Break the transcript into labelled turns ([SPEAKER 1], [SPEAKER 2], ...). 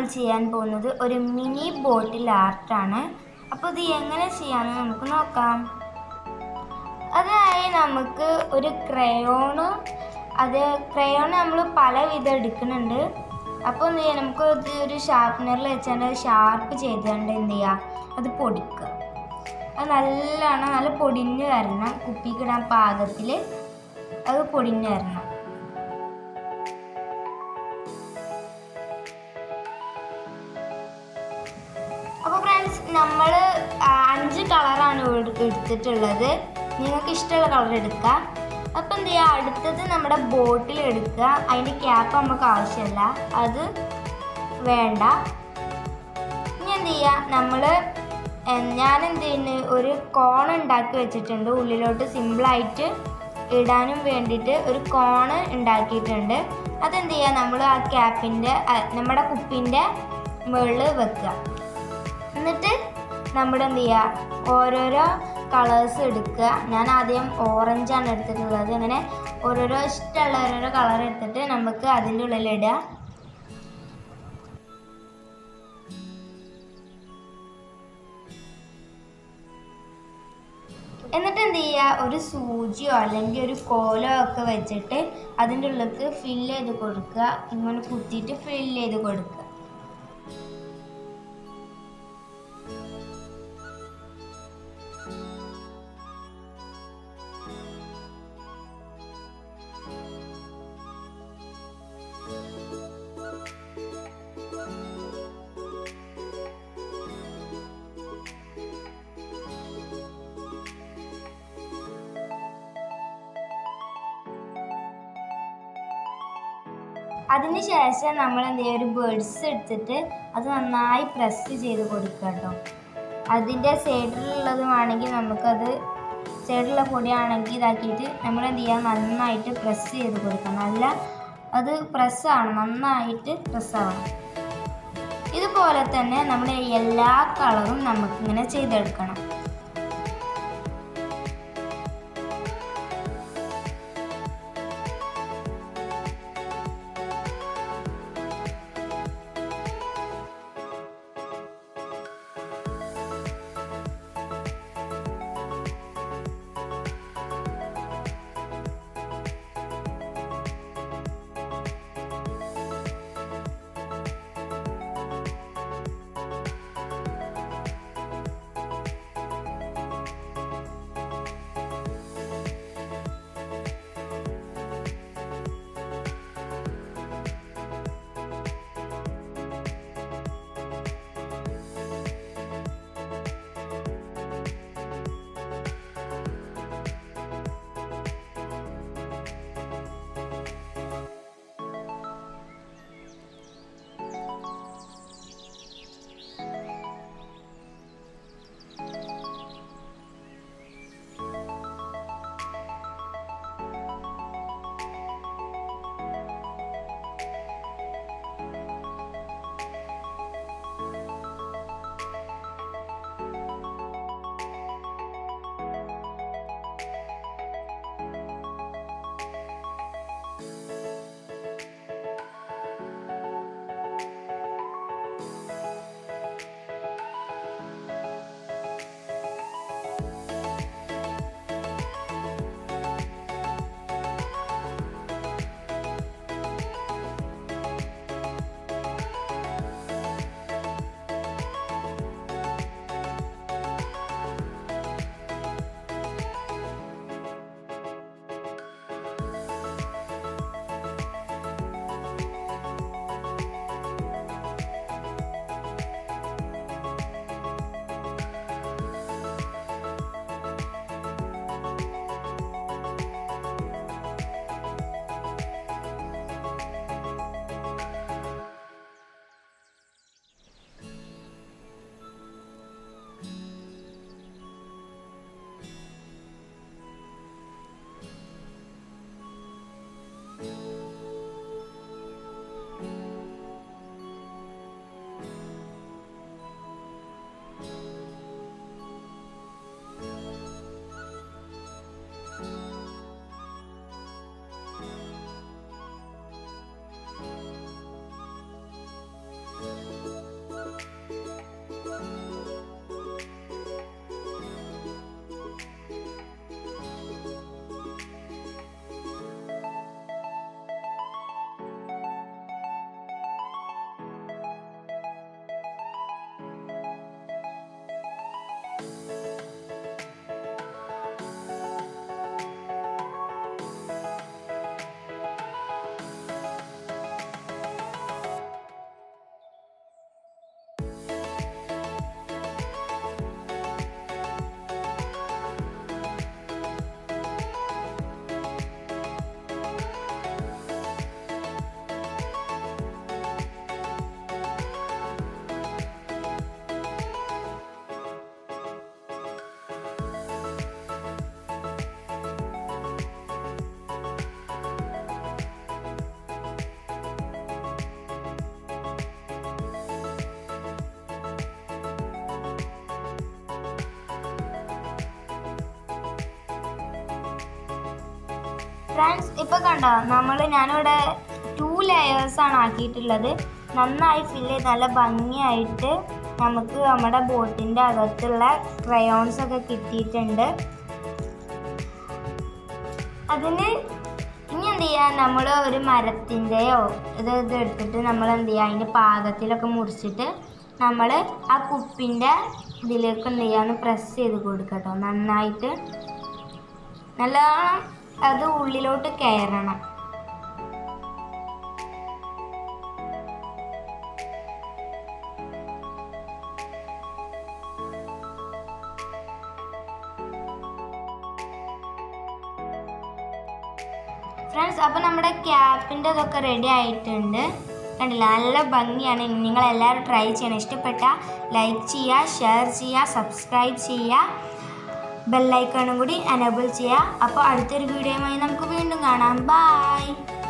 [SPEAKER 1] നമ്മൾ ചെയ്യാൻ പോകുന്നത് ഒരു മിനി ബോട്ടിൽ ആർട്ടാണ് അപ്പോൾ ഇത് എങ്ങനെ ചെയ്യാമെന്ന് നമുക്ക് നോക്കാം അതിനായി നമുക്ക് ഒരു ക്രയോണ് അത് ക്രയോൺ നമ്മൾ പല വിധം എടുക്കുന്നുണ്ട് അപ്പോൾ എന്ത് ചെയ്യാം നമുക്ക് ഇത് ഒരു ഷാർപ്പനറിൽ വെച്ചാൽ ഷാർപ്പ് ചെയ്തുകൊണ്ട് എന്ത് ചെയ്യുക അത് പൊടിക്കുക അത് നല്ലോണം നല്ല പൊടിഞ്ഞ് വരണം കുപ്പിക്കിടാൻ പാകത്തിൽ അത് പൊടിഞ്ഞ് വരണം അപ്പോൾ ഫ്രണ്ട്സ് നമ്മൾ അഞ്ച് കളറാണ് എടുത്തിട്ടുള്ളത് നിങ്ങൾക്ക് ഇഷ്ടമുള്ള കളർ എടുക്കുക അപ്പോൾ എന്ത് ചെയ്യുക അടുത്തത് നമ്മുടെ ബോട്ടിൽ എടുക്കുക അതിൻ്റെ ക്യാപ്പ് നമുക്ക് ആവശ്യമില്ല അത് വേണ്ട ഇനി എന്ത് ചെയ്യുക നമ്മൾ ഞാൻ എന്ത് ചെയ്യുന്നു ഒരു കോൺ ഉണ്ടാക്കി വെച്ചിട്ടുണ്ട് ഉള്ളിലോട്ട് സിമ്പിളായിട്ട് ഇടാനും വേണ്ടിയിട്ട് ഒരു കോണ് ഉണ്ടാക്കിയിട്ടുണ്ട് അതെന്ത് ചെയ്യുക നമ്മൾ ആ ക്യാപ്പിൻ്റെ നമ്മുടെ കുപ്പിൻ്റെ മുകളിൽ വെക്കുക എന്നിട്ട് നമ്മുടെ എന്ത് ചെയ്യുക ഓരോരോ കളേഴ്സ് എടുക്കുക ഞാൻ ആദ്യം ഓറഞ്ചാണ് എടുത്തിട്ടുള്ളത് അങ്ങനെ ഓരോരോ ഇഷ്ടമുള്ള ഓരോരോ കളർ എടുത്തിട്ട് നമുക്ക് അതിൻ്റെ ഉള്ളിലിടുക എന്നിട്ട് എന്ത് ചെയ്യുക ഒരു സൂചിയോ അല്ലെങ്കിൽ ഒരു കോലോ ഒക്കെ വെച്ചിട്ട് അതിൻ്റെ ഉള്ളിലേക്ക് ഫില്ല് ചെയ്ത് കൊടുക്കുക ഇങ്ങനെ കുത്തിയിട്ട് ഫില്ല് ചെയ്ത് കൊടുക്കുക അതിനുശേഷം നമ്മൾ എന്ത് ചെയ്യുക ഒരു ബേഡ്സ് എടുത്തിട്ട് അത് നന്നായി പ്രസ് ചെയ്ത് കൊടുക്കുക കേട്ടോ അതിൻ്റെ സൈഡിലുള്ളത് വേണമെങ്കിൽ നമുക്കത് സൈഡിലുള്ള പൊടിയാണെങ്കിൽ ഇതാക്കിയിട്ട് നമ്മൾ എന്ത് ചെയ്യുക നന്നായിട്ട് പ്രസ് ചെയ്ത് കൊടുക്കുക നല്ല അത് പ്രസ്സാണ് നന്നായിട്ട് പ്രസ്സാവണം ഇതുപോലെ തന്നെ നമ്മുടെ എല്ലാ കളറും നമുക്കിങ്ങനെ ചെയ്തെടുക്കണം ഫ്രണ്ട്സ് ഇപ്പോൾ കണ്ടോ നമ്മൾ ഞാനിവിടെ ടു ലെയേഴ്സാണ് ആക്കിയിട്ടുള്ളത് നന്നായി ഫില്ല് ചെയ്ത് നല്ല ഭംഗിയായിട്ട് നമുക്ക് നമ്മുടെ ബോട്ടിൻ്റെ അകത്തുള്ള ക്രയോൺസ് ഒക്കെ കിട്ടിയിട്ടുണ്ട് അതിന് ഇനി എന്ത് ചെയ്യുക നമ്മൾ ഒരു മരത്തിൻ്റെയോ ഇത് ഇത് എടുത്തിട്ട് നമ്മൾ എന്ത് ചെയ്യുക അതിൻ്റെ പാകത്തിലൊക്കെ മുറിച്ചിട്ട് നമ്മൾ ആ കുപ്പിൻ്റെ ഇതിലേക്ക് എന്ത് ചെയ്യാന്ന് പ്രസ് ചെയ്ത് കൊടുക്കട്ടോ നന്നായിട്ട് നല്ലോണം അത് ഉള്ളിലോട്ട് കയറണം ഫ്രണ്ട്സ് അപ്പോൾ നമ്മുടെ ക്യാപ്പിൻ്റെ ഇതൊക്കെ റെഡി ആയിട്ടുണ്ട് കണ്ടില്ല നല്ല ഭംഗിയാണ് നിങ്ങൾ എല്ലാവരും ട്രൈ ചെയ്യണം ഇഷ്ടപ്പെട്ട ലൈക്ക് ചെയ്യുക ഷെയർ ചെയ്യുക സബ്സ്ക്രൈബ് ചെയ്യുക ബെല്ലൈക്കണും കൂടി എനേബിൾ ചെയ്യുക അപ്പോൾ അടുത്തൊരു വീഡിയോയുമായി നമുക്ക് വീണ്ടും കാണാം ബായ്